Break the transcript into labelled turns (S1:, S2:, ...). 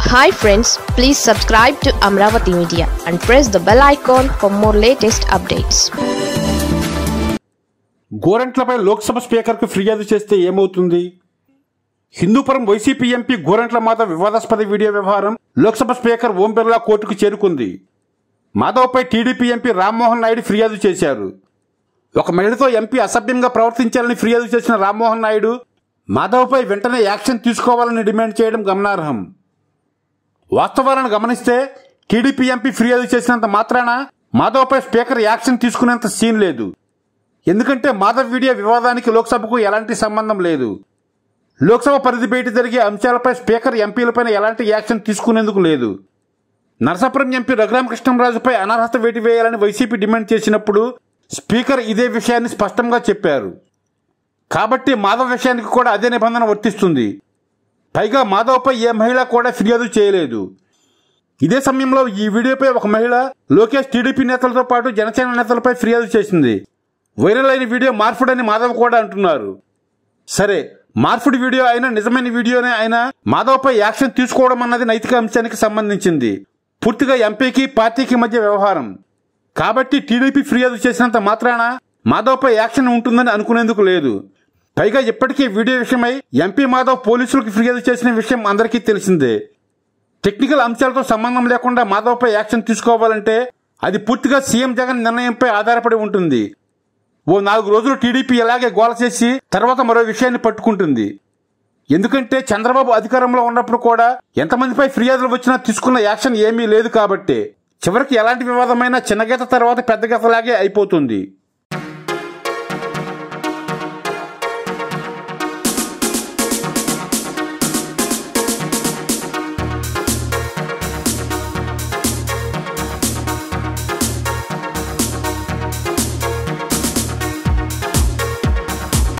S1: hi friends please subscribe to Amaravati media and press the bell icon for more latest updates
S2: గోరంట్లపై లోక్సభ స్పీకర్కు ఫిర్యాదు చేస్తే ఏమవుతుంది హిందూపురం వైసీపీ ఎంపీ గోరంట్ల మాధవ్ వివాదాస్పద వీడియో వ్యవహారం లోక్సభ స్పీకర్ ఓం బిర్లా కోర్టుకు చేరుకుంది మాధవ్పై టీడీపీ ఎంపీ రామ్మోహన్ నాయుడు ఫిర్యాదు చేశారు ఒక మహిళతో ఎంపీ అసభ్యంగా ప్రవర్తించాలని ఫిర్యాదు చేసిన రామ్మోహన్ నాయుడు మాధవ్పై వెంటనే యాక్షన్ తీసుకోవాలని డిమాండ్ చేయడం గమనార్హం వాస్తవాలను గమనిస్తే టీడీపీ ఎంపీ ఫిర్యాదు చేసినంత మాత్రాన మాధవ్పై స్పీకర్ యాక్షన్ తీసుకునేంత సీన్ లేదు ఎందుకంటే మాధవ్ వీడియో వివాదానికి లోక్సభకు ఎలాంటి సంబంధం లేదు లోక్సభ పరిధి బయట జరిగే అంశాలపై స్పీకర్ ఎంపీలపైన ఎలాంటి యాక్షన్ తీసుకునేందుకు లేదు నరసాపురం ఎంపీ రఘురామకృష్ణంరాజుపై అనర్హత వేటి వేయాలని వైసీపీ డిమాండ్ చేసినప్పుడు స్పీకర్ ఇదే విషయాన్ని స్పష్టంగా చెప్పారు కాబట్టి మాధవ్ విషయానికి కూడా అదే నిబంధన వర్తిస్తుంది పైగా మాధవ్పై ఏ మహిళ కూడా ఫిర్యాదు చేయలేదు ఇదే సమయంలో ఈ వీడియోపై ఒక మహిళ లోకేష్ టీడీపీ నేతలతో పాటు జనసేన నేతలపై ఫిర్యాదు చేసింది వైరల్ అయిన వీడియో మార్పుడని మాధవ్ కూడా అంటున్నారు సరే మార్పుడి వీడియో అయినా నిజమైన వీడియోనే అయినా మాధవ్పై యాక్షన్ తీసుకోవడం అన్నది నైతిక అంశానికి సంబంధించింది పూర్తిగా ఎంపీకి పార్టీకి మధ్య వ్యవహారం కాబట్టి టీడీపీ ఫిర్యాదు చేసినంత మాత్రాన మాధవ్పై యాక్షన్ ఉంటుందని అనుకునేందుకు లేదు పైగా ఇప్పటికీ వీడియో విషయమై ఎంపీ మాధవ్ పోలీసులకు ఫిర్యాదు చేసిన విషయం అందరికీ తెలిసిందే టెక్నికల్ అంశాలతో సంబంధం లేకుండా మాధవ్పై యాక్షన్ తీసుకోవాలంటే అది పూర్తిగా సీఎం జగన్ నిర్ణయంపై ఆధారపడి ఉంటుంది ఓ నాలుగు రోజులు టీడీపీ ఇలాగే గోల చేసి తర్వాత మరో విషయాన్ని పట్టుకుంటుంది ఎందుకంటే చంద్రబాబు అధికారంలో ఉన్నప్పుడు కూడా ఎంతమందిపై ఫిర్యాదులు వచ్చినా తీసుకున్న యాక్షన్ ఏమీ లేదు కాబట్టి చివరికి ఎలాంటి వివాదమైనా చిన్న గీత తర్వాత పెద్ద గీతలాగే అయిపోతుంది